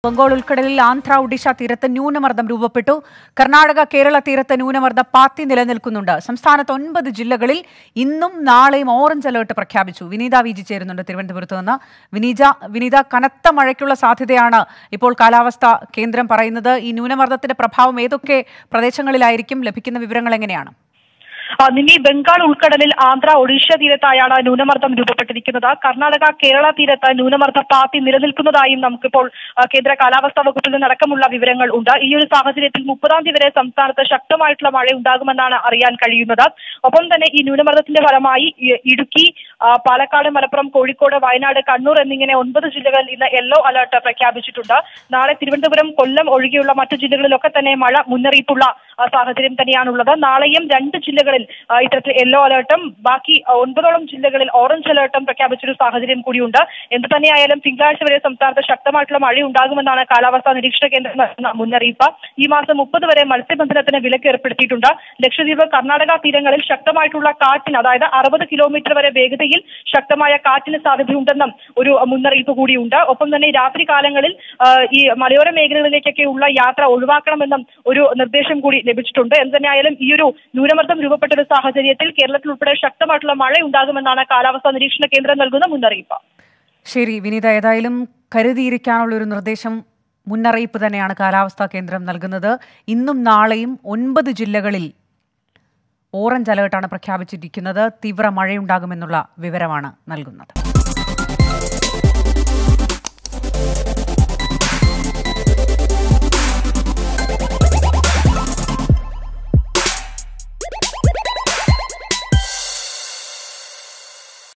ബംഗാൾ ഉൾക്കടലിൽ ആന്ധ്ര ഒഡീഷ തീരത്ത് ന്യൂനമർദ്ദം രൂപപ്പെട്ടു കർണാടക കേരള തീരത്ത് ന്യൂനമർദ്ദ പാത്തി നിലനിൽക്കുന്നുണ്ട് സംസ്ഥാനത്ത് ഒൻപത് ജില്ലകളിൽ ഇന്നും നാളെയും ഓറഞ്ച് അലേർട്ട് പ്രഖ്യാപിച്ചു വിനീത വി ജി ചേരുന്നുണ്ട് തിരുവനന്തപുരത്ത് നിന്ന് വിനീജ വിനീത കനത്ത മഴയ്ക്കുള്ള സാധ്യതയാണ് ഇപ്പോൾ കാലാവസ്ഥാ കേന്ദ്രം പറയുന്നത് ഈ ന്യൂനമർദ്ദത്തിന്റെ പ്രഭാവം ഏതൊക്കെ പ്രദേശങ്ങളിലായിരിക്കും ലഭിക്കുന്ന വിവരങ്ങൾ എങ്ങനെയാണ് ആ, നിമി ബംഗാൾ ഉൾക്കടലിൽ ആന്ധ്ര ഒഡീഷ തീരത്തായാണ് ന്യൂനമർദ്ദം രൂപപ്പെട്ടിരിക്കുന്നത് കർണാടക കേരള തീരത്ത് ന്യൂനമർദ്ദ പാത്തി നിലനിൽക്കുന്നതായും നമുക്കിപ്പോൾ ആ, കേന്ദ്ര കാലാവസ്ഥാ വകുപ്പിൽ നിന്നടക്കമുള്ള വിവരങ്ങൾ ഉണ്ട് ഈ ഒരു സാഹചര്യത്തിൽ മുപ്പതാം തീയതി വരെ സംസ്ഥാനത്ത് ശക്തമായിട്ടുള്ള മഴ ഉണ്ടാകുമെന്നാണ് അറിയാൻ കഴിയുന്നത് ഒപ്പം തന്നെ ഈ ന്യൂനമർദ്ദത്തിന്റെ ഫലമായി ഇ- ഇടുക്കി ആ, പാലക്കാട് മലപ്പുറം കോഴിക്കോട് വയനാട് കണ്ണൂർ എന്നിങ്ങനെ ഒൻപത് ജില്ലകളിൽ ഇന്ന് യെല്ലോ അലർട്ട് പ്രഖ്യാപിച്ചിട്ടുണ്ട് നാളെ തിരുവനന്തപുരം കൊല്ലം ഒഴികെയുള്ള മറ്റു ജില്ലകളിലൊക്കെ തന്നെ മഴ മുന്നറിയിപ്പുള്ള ആ, സാഹചര്യം തന്നെയാണുള്ളത് നാളെയും രണ്ട് ജില്ലകളിൽ ആ, ഇത്തരത്തിൽ യെല്ലോ അലർട്ടും ബാക്കി ആ, ഒൻപതോളം ജില്ലകളിൽ ഓറഞ്ച് അലർട്ടും പ്രഖ്യാപിച്ചൊരു സാഹചര്യം കൂടിയുണ്ട് എന്ത് തന്നെയായാലും തിങ്കളാഴ്ച വരെ സംസ്ഥാനത്ത് ശക്തമായിട്ടുള്ള മഴ ഉണ്ടാകുമെന്നാണ് കാലാവസ്ഥാ നിരീക്ഷണ കേന്ദ്രം നൽകുന്ന മുന്നറിയിപ്പ് ഈ മാസം മുപ്പത് വരെ മത്സ്യബന്ധനത്തിന് വിലക്ക് ഏർപ്പെടുത്തിയിട്ടുണ്ട് ലക്ഷദ്വീപ് കർണാടക തീരങ്ങളിൽ ശക്തമായിട്ടുള്ള കാറ്റിന് അതായത് അറുപത് കിലോമീറ്റർ വരെ വേഗതയിൽ ശക്തമായ കാറ്റിന് സാധ്യതയുണ്ടെന്നും ഒരു മുന്നറിയിപ്പ് കൂടിയുണ്ട് ഒപ്പം തന്നെ രാത്രി കാലങ്ങളിൽ ആ, ഈ മലയോര മേഖലകളിലേക്കൊക്കെയുള്ള യാത്ര ഒഴിവാക്കണമെന്നും ഒരു നിർദ്ദേശം കൂടി ലഭിച്ചിട്ടുണ്ട് എന്ത് തന്നെയായാലും ഈ ഒരു ന്യൂനമർദ്ദം രൂപപ്പെട്ട ഒരു സാഹചര്യത്തിൽ കേരളത്തിൽ ഉൾപ്പെടെ ശക്തമായിട്ടുള്ള മഴ ഉണ്ടാകുമെന്നാണ് കാലാവസ്ഥാ നിരീക്ഷണ കേന്ദ്രം നൽകുന്ന മുന്നറിയിപ്പ് ശരി വിനീത ഏതായാലും കരുതിയിരിക്കാനുള്ള ഒരു നിർദ്ദേശം മുന്നറിയിപ്പ് തന്നെയാണ് കാലാവസ്ഥാ കേന്ദ്രം നൽകുന്നത് ഇന്നും നാളെയും ഒൻപത് ജില്ലകളിൽ ഓറഞ്ച് അലേർട്ടാണ് പ്രഖ്യാപിച്ചിരിക്കുന്നത് തീവ്ര മഴയുണ്ടാകുമെന്നുള്ള വിവരമാണ് നൽകുന്നത്